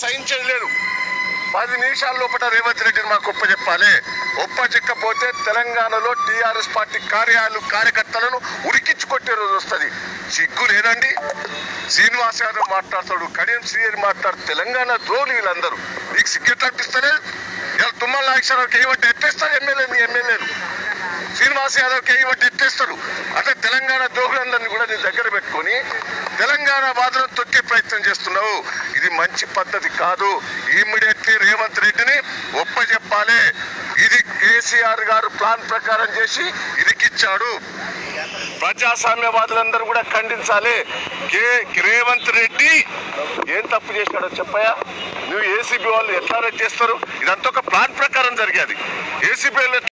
సహించేది లేదు పది నిమిషాల లోపల రేవంత్ రెడ్డిని మాకు ఒప్ప చెప్పాలి ఒప్ప చెక్కపోతే తెలంగాణలో టీఆర్ఎస్ పార్టీ కార్యాలయాలు కార్యకర్తలను ఉరికించి కొట్టే రోజు వస్తుంది సిగ్గు లేదండి శ్రీనివాస్ యాదవ్ మాట్లాడతాడు కడియం శ్రీహరి మాట్లాడు తెలంగాణ ద్రోహులు వీళ్ళందరూ నీకు సిగ్గెట్లు అనిపిస్తలేదు ఇలా తుమ్మల నాగేశ్వరరావుకి ఏమంటే ఎత్తేస్తారు ఎమ్మెల్యే మీ ఎమ్మెల్యేలు శ్రీనివాస్ యాదవ్కి ఏమంటే ఎత్తేస్తారు అంటే తెలంగాణ ద్రోహులందరినీ కూడా నీ దగ్గర పెట్టుకొని తెలంగాణ బాధను తొక్కే ప్రయత్నం చేస్తున్నావు ఇది మంచి పద్ధతి కాదు ఇమ్మీడియట్లీ రేవంత్ రెడ్డిని ఒప్పజెప్పాలి ఇది కేసీఆర్ గారు ప్లాన్ ప్రకారం చేసి ఇరికిచ్చాడు ప్రజాస్వామ్యవాదులందరూ కూడా ఖండించాలి కే రేవంత్ రెడ్డి ఏం తప్పు చేశాడో చెప్పయా నువ్వు ఏసీబీ వాళ్ళు ఎట్లా అరెస్ట్ చేస్తారు ఇదంతా ఒక ప్లాన్ ప్రకారం జరిగేది ఏసీబీ వాళ్ళు